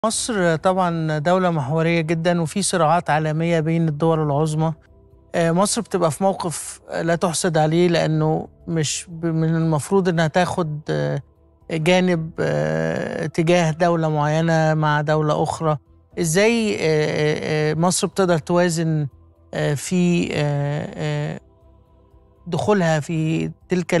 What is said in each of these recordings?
مصر طبعا دولة محورية جدا وفي صراعات عالمية بين الدول العظمى آه، مصر بتبقى في موقف لا تحسد عليه لأنه مش ب- من المفروض إنها تاخد آه، جانب آه، تجاه دولة معينة مع دولة أخرى إزاي آه، آه، مصر بتقدر توازن آه، في آه، آه، دخولها في تلك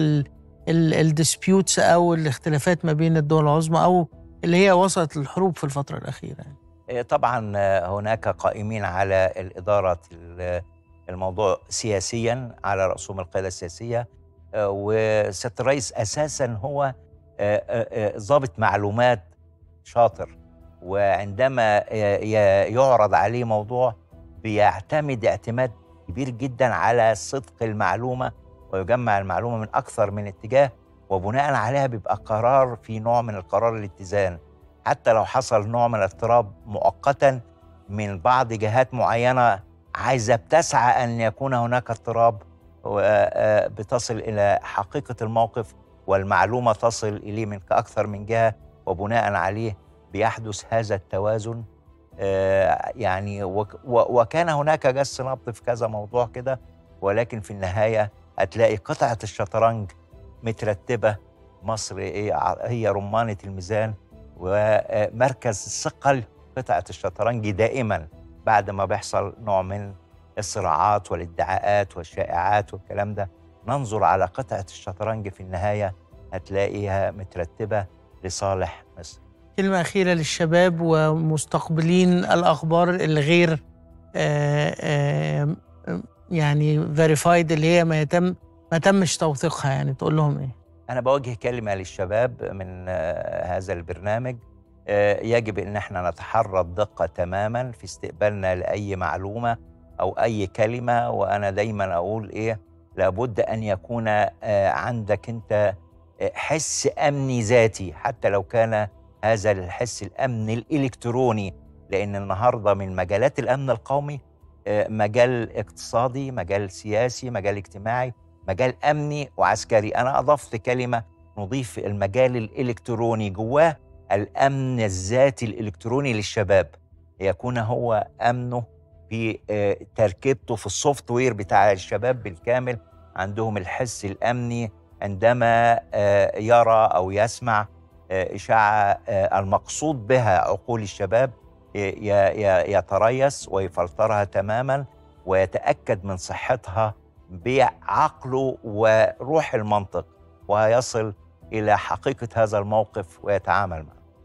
الديسبيوتس أو الاختلافات ما بين الدول العظمى أو اللي هي وصلت للحروب في الفترة الأخيرة يعني. إيه طبعا هناك قائمين على الإدارة ال- الموضوع سياسيا على رأسهم القيادة السياسية آه، وسيادة الرئيس أساسا هو آه، آه، آه، ضابط معلومات شاطر وعندما ي- ي- يعرض عليه موضوع بيعتمد اعتماد كبير جدا على صدق المعلومة ويجمع المعلومة من أكثر من اتجاه وبناء عليها بيبقى قرار في نوع من القرار الاتزان حتى لو حصل نوع من الاضطراب مؤقتا من بعض جهات معينه عايزه بتسعى ان يكون هناك اضطراب و- آه، بتصل الى حقيقه الموقف والمعلومه تصل اليه من اكثر من جهه وبناء عليه بيحدث هذا التوازن آه، يعني وك- و- وكان هناك جس نبض في كذا موضوع كده ولكن في النهايه هتلاقي قطعه الشطرنج مترتبه مصر ايه ع- هي رمانه الميزان ومركز ثقل قطعة الشطرنج دائما بعد ما بيحصل نوع من الصراعات والادعاءات والشائعات والكلام ده ننظر على قطعة الشطرنج في النهاية هتلاقيها مترتبة لصالح مصر كلمة أخيرة للشباب ومستقبلين الأخبار الغير آه، آه، يعني فيريفايد اللي هي ما يتم ما تمش توثيقها يعني تقول لهم إيه؟ أنا بوجه كلمة للشباب من آه، هذا البرنامج آه، يجب أن احنا نتحرى الدقة تماما في استقبالنا لأي معلومة أو أي كلمة وأنا دايما أقول إيه لابد أن يكون آه، عندك أنت آه، حس أمني ذاتي حتى لو كان هذا الحس الأمن الإلكتروني لأن النهاردة من مجالات الأمن القومي آه، مجال اقتصادي مجال سياسي مجال اجتماعي مجال امني وعسكري انا اضفت كلمه نضيف المجال الالكتروني جواه الامن الذاتي الالكتروني للشباب يكون هو امنه في آه، تركيبته في السوفت وير بتاع الشباب بالكامل عندهم الحس الامني عندما آه، يرى او يسمع آه، اشاعه آه، المقصود بها عقول الشباب ي- ي- ي- يتريث ويفلترها تماما ويتاكد من صحتها بعقله وروح المنطق ويصل الى حقيقه هذا الموقف ويتعامل معه